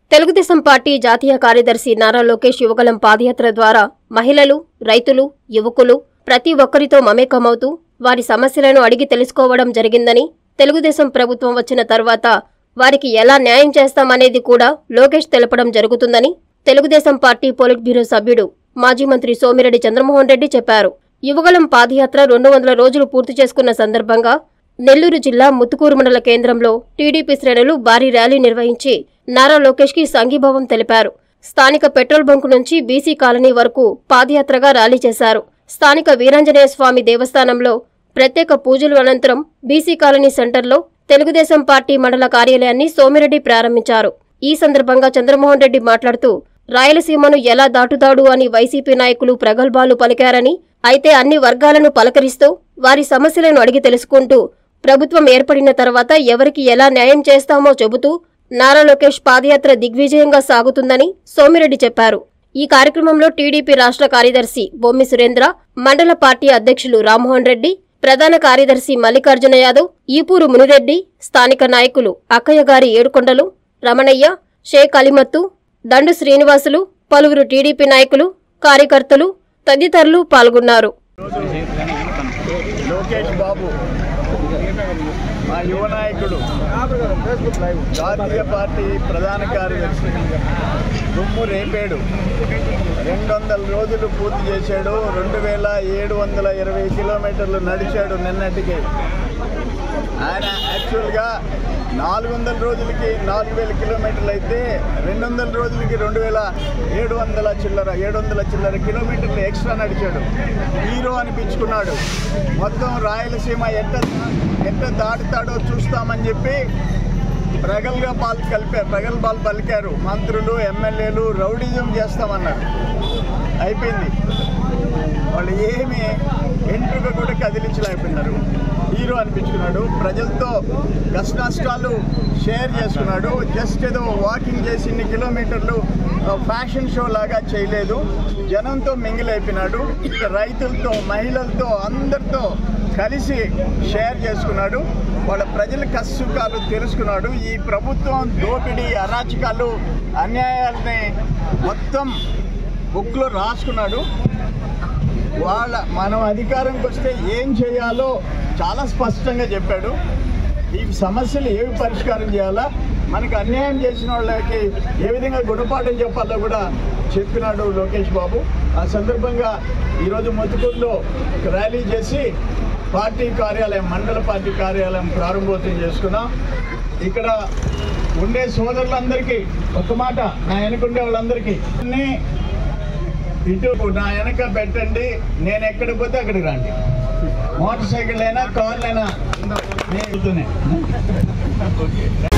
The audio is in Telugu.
తెలుగుదేశం పార్టీ జాతీయ కార్యదర్శి నారా లోకేష్ యువగలం పాదయాత్ర ద్వారా మహిళలు రైతులు యువకులు ప్రతి ఒక్కరితో మమేకమవుతూ వారి సమస్యలను అడిగి తెలుసుకోవడం జరిగిందని తెలుగుదేశం ప్రభుత్వం వచ్చిన తర్వాత వారికి ఎలా న్యాయం చేస్తామనేది కూడా లోకేష్ తెలపడం జరుగుతుందని తెలుగుదేశం పార్టీ పొలిట్ బ్యూరో సభ్యుడు మాజీ మంత్రి సోమిరెడ్డి చంద్రమోహన్ రెడ్డి చెప్పారు యువగలం పాదయాత్ర రెండు వందల రోజులు పూర్తి చేసుకున్న సందర్భంగా నెల్లూరు జిల్లా ముత్తుకూరు మండల కేంద్రంలో టీడీపీ శ్రేణులు భారీ ర్యాలీ నిర్వహించి నారా లోకేష్ కి సంఘీభావం తెలిపారు స్థానిక పెట్రోల్ బంకు నుంచి బీసీ కాలనీ వరకు పాదయాత్రగా ర్యాలీ చేశారు స్థానిక వీరాంజనేయ స్వామి దేవస్థానంలో ప్రత్యేక పూజలు అనంతరం బీసీ కాలనీ సెంటర్లో తెలుగుదేశం పార్టీ మండల కార్యాలయాన్ని సోమిరెడ్డి ప్రారంభించారు ఈ సందర్భంగా చంద్రమోహన్ రెడ్డి మాట్లాడుతూ రాయలసీమను ఎలా దాటుతాడు అని వైసీపీ నాయకులు ప్రగల్భాలు పలికారని అయితే అన్ని వర్గాలను పలకరిస్తూ వారి సమస్యలను అడిగి తెలుసుకుంటూ ప్రభుత్వం ఏర్పడిన తర్వాత ఎవరికి ఎలా న్యాయం చేస్తామో చెబుతూ నారా లోకేష్ పాదయాత్ర దిగ్విజయంగా సాగుతుందని సోమిరెడ్డి చెప్పారు ఈ కార్యక్రమంలో టీడీపీ రాష్ట్ర కార్యదర్శి బొమ్మి సురేంద్ర మండల పార్టీ అధ్యక్షులు రామ్మోహన్ రెడ్డి ప్రధాన కార్యదర్శి మల్లికార్జున యాదవ్ ఈపూరు మునిరెడ్డి స్థానిక నాయకులు అక్కయ్య గారి ఏడుకొండలు రమణయ్య షేక్ అలిమత్తు దండు శ్రీనివాసులు పలువురు టీడీపీ నాయకులు కార్యకర్తలు తదితరులు పాల్గొన్నారు లోకేష్ బాబు మా యువ నాయకుడు జాతీయ పార్టీ ప్రధాన కార్యదర్శి దుమ్ము రేపేడు రెండు వందల రోజులు పూర్తి చేశాడు రెండు వేల ఏడు వందల ఇరవై కిలోమీటర్లు నడిచాడు నిన్నటికి ఆయన యాక్చువల్గా నాలుగు వందల రోజులకి నాలుగు వేల కిలోమీటర్లు అయితే రెండు వందల రోజులకి రెండు వేల ఏడు వందల చిల్లర ఏడు వందల చిల్లర కిలోమీటర్లు ఎక్స్ట్రా నడిచాడు హీరో అనిపించుకున్నాడు మొత్తం రాయలసీమ ఎట్ట ఎట్ట దాటుతాడో చూస్తామని చెప్పి ప్రగల్గా పాలు కలిపారు ప్రగల్భాలు పలికారు మంత్రులు ఎమ్మెల్యేలు రౌడీజం చేస్తామన్నారు అయిపోయింది వాళ్ళు ఏమి ఎంట్రుక కూడా కదిలించలేకపోయినారు హీరో అనిపించుకున్నాడు ప్రజలతో కష్ట నష్టాలు షేర్ చేసుకున్నాడు జస్ట్ ఏదో వాకింగ్ చేసి ఇన్ని కిలోమీటర్లు ఫ్యాషన్ షో లాగా చేయలేదు జనంతో మింగిలైపోయినాడు ఇక రైతులతో మహిళలతో అందరితో కలిసి షేర్ చేసుకున్నాడు వాళ్ళ ప్రజల కష్టసుఖాలు తెలుసుకున్నాడు ఈ ప్రభుత్వం దోపిడీ అరాచకాలు అన్యాయాలని మొత్తం బుక్లో రాసుకున్నాడు వాళ్ళ మనం అధికారంకి వస్తే ఏం చేయాలో చాలా స్పష్టంగా చెప్పాడు ఈ సమస్యలు ఏవి పరిష్కారం చేయాలా మనకు అన్యాయం చేసిన వాళ్ళకి ఏ విధంగా గుణపాఠం చెప్పాలో కూడా చెప్పినాడు లోకేష్ బాబు ఆ సందర్భంగా ఈరోజు మధుకూరులో ఒక ర్యాలీ చేసి పార్టీ కార్యాలయం మండల పార్టీ కార్యాలయం ప్రారంభోత్సవం చేసుకున్నాం ఇక్కడ ఉండే సోదరులందరికీ ఒక మాట నా వెనుకుండే వాళ్ళందరికీ అన్నీ ఇటు నా వెనక పెట్టండి నేను ఎక్కడికి పోతే అక్కడికి రండి మోటార్ సైకిల్ అయినా కార్లు అయినా నేను వెళ్తూనే.